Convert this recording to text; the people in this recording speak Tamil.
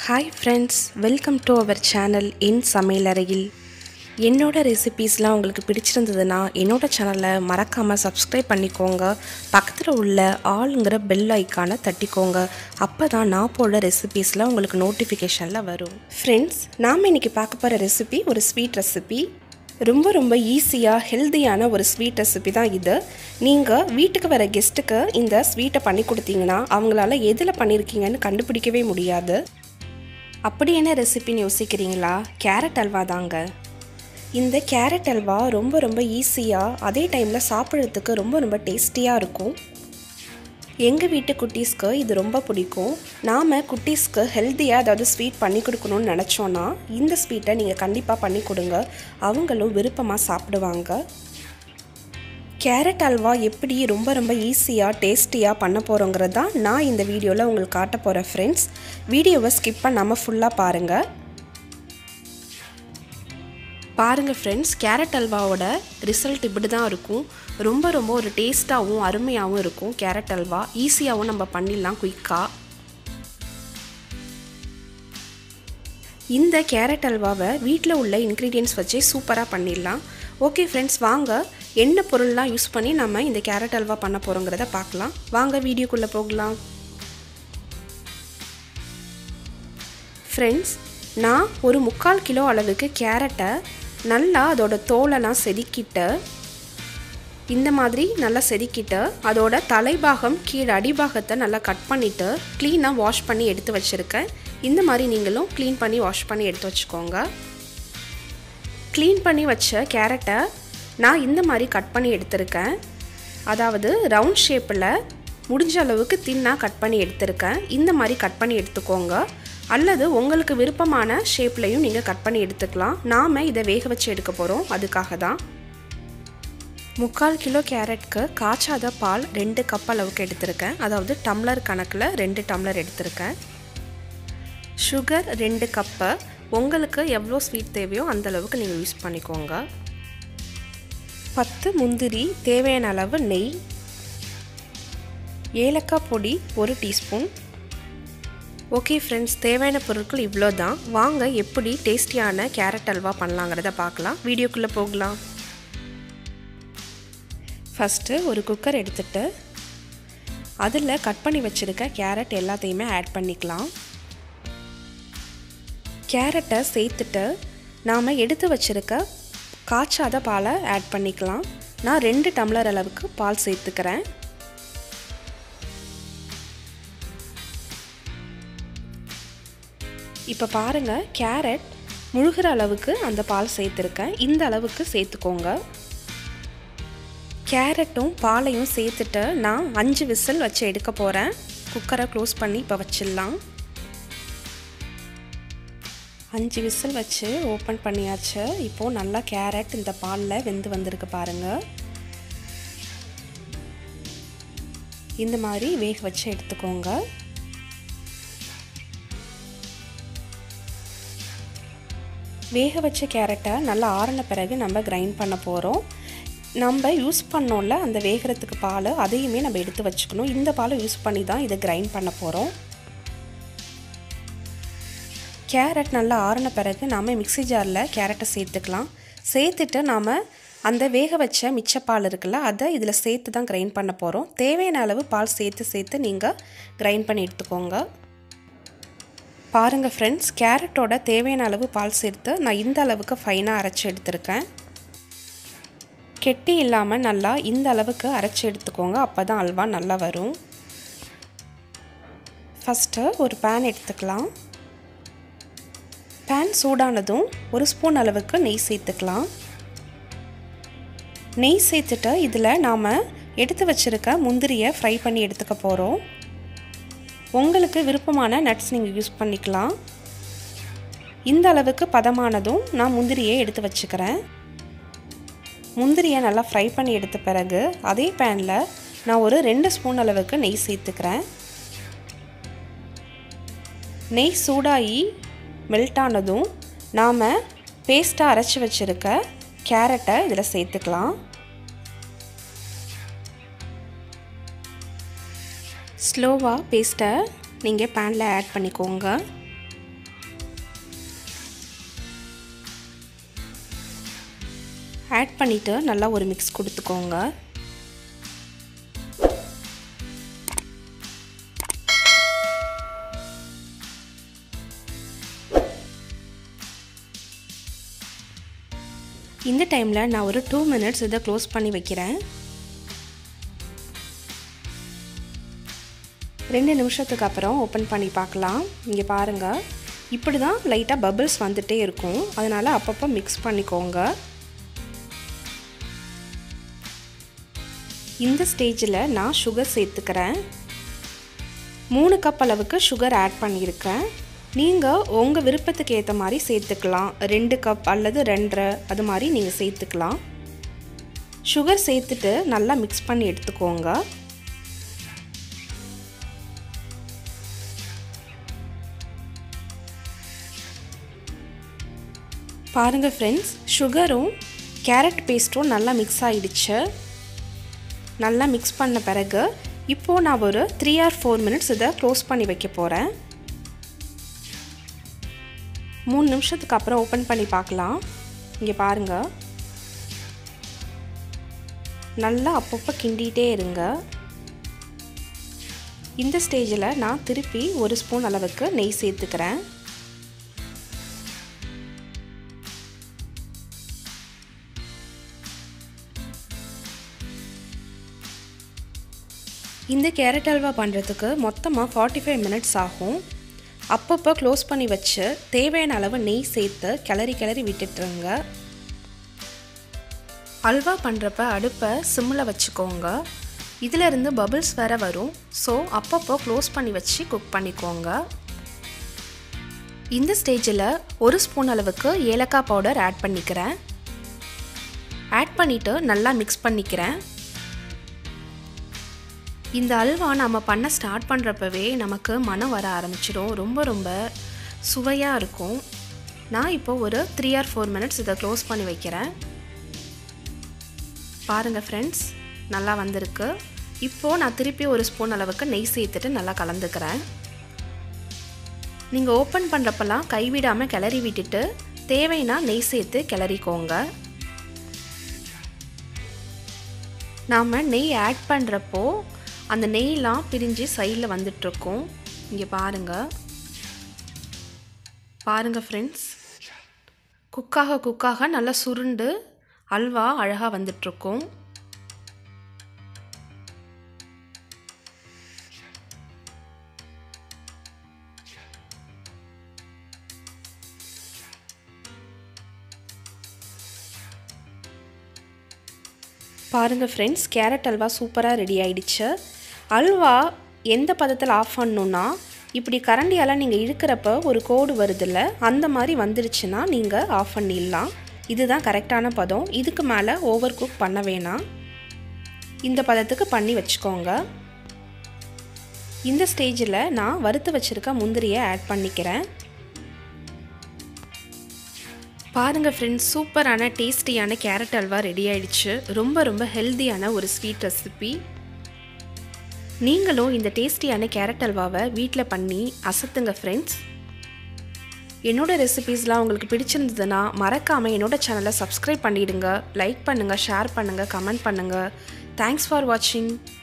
hi friends welcome to our channel என் சமையலறையில் என்னோட ரெசிபீஸ்லாம் உங்களுக்கு பிடிச்சிருந்ததுன்னா என்னோட சேனலை மறக்காமல் சப்ஸ்கிரைப் பண்ணிக்கோங்க பக்கத்தில் உள்ள ஆளுங்கிற பெல் ஐக்கானை தட்டிக்கோங்க அப்போ தான் நான் போடுற ரெசிபீஸ்லாம் உங்களுக்கு நோட்டிஃபிகேஷனில் வரும் ஃப்ரெண்ட்ஸ் நாம் இன்றைக்கி பார்க்க போகிற ரெசிபி ஒரு ஸ்வீட் ரெசிபி ரொம்ப ரொம்ப ஈஸியாக ஹெல்த்தியான ஒரு ஸ்வீட் ரெசிபி தான் இது நீங்கள் வீட்டுக்கு வர கெஸ்ட்டுக்கு இந்த ஸ்வீட்டை பண்ணி கொடுத்தீங்கன்னா அவங்களால எதில் பண்ணியிருக்கீங்கன்னு கண்டுபிடிக்கவே முடியாது அப்படி என்ன ரெசிபின்னு யோசிக்கிறீங்களா கேரட் அல்வா தாங்க இந்த கேரட் அல்வா ரொம்ப ரொம்ப ஈஸியாக அதே டைமில் சாப்பிட்றதுக்கு ரொம்ப ரொம்ப டேஸ்டியாக இருக்கும் எங்கள் வீட்டு குட்டீஸ்க்கு இது ரொம்ப பிடிக்கும் நாம் குட்டீஸ்க்கு ஹெல்த்தியாக அதாவது ஸ்வீட் பண்ணி கொடுக்கணும்னு நினச்சோன்னா இந்த ஸ்வீட்டை நீங்கள் கண்டிப்பாக பண்ணி கொடுங்க அவங்களும் விருப்பமாக சாப்பிடுவாங்க கேரட் அல்வா எப்படி ரொம்ப ரொம்ப ஈஸியாக டேஸ்டியாக பண்ண போகிறோங்கிறது தான் நான் இந்த வீடியோவில் உங்களுக்கு காட்ட போகிறேன் ஃப்ரெண்ட்ஸ் வீடியோவை ஸ்கிப் பண்ணாமல் ஃபுல்லாக பாருங்கள் பாருங்கள் ஃப்ரெண்ட்ஸ் கேரட் அல்வாவோட ரிசல்ட் இப்படி தான் இருக்கும் ரொம்ப ரொம்ப ஒரு டேஸ்ட்டாகவும் அருமையாகவும் இருக்கும் கேரட் அல்வா ஈஸியாகவும் நம்ம பண்ணிடலாம் குயிக்காக இந்த கேரட் அல்வாவை வீட்டில் உள்ள இன்க்ரீடியன்ஸ் வச்சே சூப்பராக பண்ணிடலாம் ஓகே ஃப்ரெண்ட்ஸ் வாங்க என்ன பொருள்லாம் யூஸ் பண்ணி நம்ம இந்த கேரட் அல்வா பண்ண போகிறோங்கிறத பார்க்கலாம் வாங்க வீடியோக்குள்ளே போகலாம் ஃப்ரெண்ட்ஸ் நான் ஒரு முக்கால் கிலோ அளவுக்கு கேரட்டை நல்லா அதோட தோலை நான் செதுக்கிட்டு இந்த மாதிரி நல்லா செதுக்கிட்டு அதோட தலைபாகம் கீழே அடிபாகத்தை நல்லா கட் பண்ணிவிட்டு க்ளீனாக வாஷ் பண்ணி எடுத்து வச்சுருக்கேன் இந்த மாதிரி நீங்களும் க்ளீன் பண்ணி வாஷ் பண்ணி எடுத்து வச்சுக்கோங்க க்ளீன் பண்ணி வச்ச கேரட்டை நான் இந்த மாதிரி கட் பண்ணி எடுத்திருக்கேன் அதாவது ரவுண்ட் ஷேப்பில் முடிஞ்ச அளவுக்கு தின்னாக கட் பண்ணி எடுத்திருக்கேன் இந்த மாதிரி கட் பண்ணி எடுத்துக்கோங்க அல்லது உங்களுக்கு விருப்பமான ஷேப்லையும் நீங்கள் கட் பண்ணி எடுத்துக்கலாம் நாம் இதை வேக வச்சு எடுக்க போகிறோம் அதுக்காக தான் முக்கால் கிலோ கேரட்க்கு காய்ச்சாத பால் ரெண்டு கப் அளவுக்கு எடுத்திருக்கேன் அதாவது டம்ளர் கணக்கில் ரெண்டு டம்ளர் எடுத்திருக்கேன் சுகர் ரெண்டு கப்பை உங்களுக்கு எவ்வளோ ஸ்வீட் தேவையோ அந்த அளவுக்கு நீங்கள் யூஸ் பண்ணிக்கோங்க பத்து முந்திரி தேவையான அளவு நெய் ஏலக்காய் பொடி ஒரு டீஸ்பூன் ஓகே ஃப்ரெண்ட்ஸ் தேவையான பொருட்கள் இவ்வளோ தான் வாங்க எப்படி டேஸ்டியான கேரட் அல்வா பண்ணலாங்கிறத பார்க்கலாம் வீடியோக்குள்ளே போகலாம் ஃபஸ்ட்டு ஒரு குக்கர் எடுத்துகிட்டு அதில் கட் பண்ணி வச்சுருக்க கேரட் எல்லாத்தையுமே ஆட் பண்ணிக்கலாம் கேரட்டை சேர்த்துட்டு நாம் எடுத்து வச்சுருக்க காய்ச்சாத பாலை ஆட் பண்ணிக்கலாம் நான் ரெண்டு டம்ளர் அளவுக்கு பால் சேர்த்துக்கிறேன் இப்போ பாருங்கள் கேரட் முழுகிற அளவுக்கு அந்த பால் சேர்த்துருக்கேன் இந்த அளவுக்கு சேர்த்துக்கோங்க கேரட்டும் பாலையும் சேர்த்துட்டு நான் அஞ்சு விசில் வச்சு எடுக்க போகிறேன் குக்கரை க்ளோஸ் பண்ணி இப்போ வச்சிடலாம் அஞ்சு விசில் வச்சு ஓப்பன் பண்ணியாச்சு இப்போது நல்லா கேரட் இந்த பாலில் வெந்து வந்திருக்கு பாருங்கள் இந்த மாதிரி வேக வச்சு எடுத்துக்கோங்க வேக வச்ச கேரட்டை நல்லா ஆறின பிறகு நம்ம கிரைண்ட் பண்ண போகிறோம் நம்ம யூஸ் பண்ணோம்ல அந்த வேகிறதுக்கு பால் அதையுமே நம்ம எடுத்து வச்சுக்கணும் இந்த பாலை யூஸ் பண்ணி தான் இதை கிரைண்ட் பண்ண போகிறோம் கேரட் நல்லா ஆறின பிறகு நாம் மிக்சி ஜாரில் கேரட்டை சேர்த்துக்கலாம் சேர்த்துட்டு நாம் அந்த வேக வச்ச மிச்ச பால் இருக்குல்ல அதை இதில் சேர்த்து தான் கிரைண்ட் பண்ண போகிறோம் தேவையான அளவு பால் சேர்த்து சேர்த்து நீங்கள் கிரைண்ட் பண்ணி எடுத்துக்கோங்க பாருங்கள் ஃப்ரெண்ட்ஸ் கேரட்டோட தேவையான அளவு பால் சேர்த்து நான் இந்த அளவுக்கு ஃபைனாக அரைச்சி எடுத்திருக்கேன் கெட்டி இல்லாமல் நல்லா இந்த அளவுக்கு அரைச்சி எடுத்துக்கோங்க அப்போ தான் அல்வா நல்லா வரும் ஃபஸ்ட்டு ஒரு பேன் எடுத்துக்கலாம் பேன் சூடானதும் ஒரு ஸ்பூன் அளவுக்கு நெய் சேர்த்துக்கலாம் நெய் சேர்த்துட்டு இதில் நாம் எடுத்து வச்சுருக்க முந்திரியை ஃப்ரை பண்ணி எடுத்துக்க போகிறோம் உங்களுக்கு விருப்பமான நட்ஸ் நீங்கள் யூஸ் பண்ணிக்கலாம் இந்த அளவுக்கு பதமானதும் நான் முந்திரியை எடுத்து வச்சுக்கிறேன் முந்திரியை நல்லா ஃப்ரை பண்ணி எடுத்த பிறகு அதே பேனில் நான் ஒரு ரெண்டு ஸ்பூன் அளவுக்கு நெய் சேர்த்துக்கிறேன் நெய் சூடாகி மெல்ட் ஆனதும் நாம் பேஸ்ட்டாக அரைச்சி வச்சுருக்க கேரட்டை இதில் சேர்த்துக்கலாம் ஸ்லோவாக பேஸ்ட்டை நீங்கள் பேனில் ஆட் பண்ணிக்கோங்க ஆட் பண்ணிவிட்டு நல்லா ஒரு மிக்ஸ் கொடுத்துக்கோங்க இந்த டைமில் நான் ஒரு டூ மினிட்ஸ் இதை க்ளோஸ் பண்ணி வைக்கிறேன் ரெண்டு நிமிஷத்துக்கு அப்புறம் ஓப்பன் பண்ணி பார்க்கலாம் இங்கே பாருங்கள் இப்படி தான் லைட்டாக பபிள்ஸ் வந்துகிட்டே இருக்கும் அதனால் அப்பப்போ மிக்ஸ் பண்ணிக்கோங்க இந்த ஸ்டேஜில் நான் சுகர் சேர்த்துக்கிறேன் மூணு கப் அளவுக்கு சுகர் ஆட் பண்ணியிருக்கேன் நீங்கள் உங்கள் விருப்பத்துக்கு ஏற்ற மாதிரி சேர்த்துக்கலாம் ரெண்டு கப் அல்லது ரெண்டரை அது மாதிரி நீங்கள் சேர்த்துக்கலாம் சுகர் சேர்த்துட்டு நல்லா மிக்ஸ் பண்ணி எடுத்துக்கோங்க பாருங்கள் ஃப்ரெண்ட்ஸ் சுகரும் கேரட் பேஸ்ட்டும் நல்லா மிக்ஸ் ஆகிடுச்சு நல்லா மிக்ஸ் பண்ண பிறகு இப்போது நான் ஒரு த்ரீ ஆர் ஃபோர் மினிட்ஸ் இதை க்ளோஸ் பண்ணி வைக்க போகிறேன் மூணு நிமிஷத்துக்கு அப்புறம் ஓப்பன் பண்ணி பார்க்கலாம் இங்கே பாருங்கள் நல்லா அப்பப்போ கிண்டிகிட்டே இருங்க இந்த ஸ்டேஜில் நான் திருப்பி ஒரு ஸ்பூன் அளவுக்கு நெய் சேர்த்துக்கிறேன் இந்த கேரட் அல்வா பண்ணுறதுக்கு மொத்தமாக ஃபார்ட்டி ஃபைவ் மினிட்ஸ் ஆகும் அப்பப்போ க்ளோஸ் பண்ணி வச்சு தேவையான அளவு நெய் சேர்த்து கிளறி கிளறி விட்டுட்டுருங்க அல்வா பண்ணுறப்ப அடுப்பை சிம்மில் வச்சுக்கோங்க இதிலிருந்து பபிள்ஸ் வேற வரும் ஸோ அப்பப்போ க்ளோஸ் பண்ணி வச்சு குக் பண்ணிக்கோங்க இந்த ஸ்டேஜில் ஒரு ஸ்பூன் அளவுக்கு ஏலக்காய் பவுடர் ஆட் பண்ணிக்கிறேன் ஆட் பண்ணிவிட்டு நல்லா மிக்ஸ் பண்ணிக்கிறேன் இந்த அல்வா நம்ம பண்ண ஸ்டார்ட் பண்ணுறப்பவே நமக்கு மனம் வர ஆரம்பிச்சிடும் ரொம்ப ரொம்ப சுவையாக இருக்கும் நான் இப்போ ஒரு த்ரீ ஆர் ஃபோர் மினிட்ஸ் இதை க்ளோஸ் பண்ணி வைக்கிறேன் பாருங்கள் ஃப்ரெண்ட்ஸ் நல்லா வந்திருக்கு இப்போது நான் திருப்பி ஒரு ஸ்பூன் அளவுக்கு நெய் சேர்த்துட்டு நல்லா கலந்துக்கிறேன் நீங்கள் ஓப்பன் பண்ணுறப்பெல்லாம் கைவிடாமல் கிளறி விட்டுட்டு தேவைன்னா நெய் சேர்த்து கிளறிக்கோங்க நாம் நெய் ஆட் பண்ணுறப்போ அந்த நெய்லாம் பிரிஞ்சு சைடில் வந்துட்டுருக்கும் இங்கே பாருங்கள் பாருங்கள் ஃப்ரெண்ட்ஸ் குக்காக குக்காக நல்லா சுருண்டு அல்வா அழகாக வந்துட்டுருக்கும் பாருங்கள் ஃப்ரெண்ட்ஸ் கேரட் அல்வா சூப்பராக ரெடி ஆயிடுச்சு அல்வா எந்த பதத்தில் ஆஃப் பண்ணணுன்னா இப்படி கரண்டியால் நீங்கள் இழுக்கிறப்ப ஒரு கோடு வருதில்ல அந்த மாதிரி வந்துடுச்சுன்னா நீங்கள் ஆஃப் பண்ணிடலாம் இதுதான் கரெக்டான பதம் இதுக்கு மேலே ஓவர் குக் பண்ண வேணாம் இந்த பதத்துக்கு பண்ணி வச்சுக்கோங்க இந்த ஸ்டேஜில் நான் வறுத்து வச்சுருக்க முந்திரியை ஆட் பண்ணிக்கிறேன் பாருங்கள் ஃப்ரெண்ட்ஸ் சூப்பரான டேஸ்டியான கேரட் அல்வா ரெடி ஆயிடுச்சு ரொம்ப ரொம்ப ஹெல்த்தியான ஒரு ஸ்வீட் ரெசிபி நீங்களும் இந்த டேஸ்டியான கேரட் அல்வாவை வீட்டில் பண்ணி அசத்துங்க ஃப்ரெண்ட்ஸ் என்னோட ரெசிபீஸ்லாம் உங்களுக்கு பிடிச்சிருந்ததுன்னா மறக்காமல் என்னோட சேனலை சப்ஸ்கிரைப் பண்ணிவிடுங்க லைக் பண்ணுங்கள் ஷேர் பண்ணுங்கள் கமெண்ட் பண்ணுங்கள் தேங்க்ஸ் ஃபார் வாட்சிங்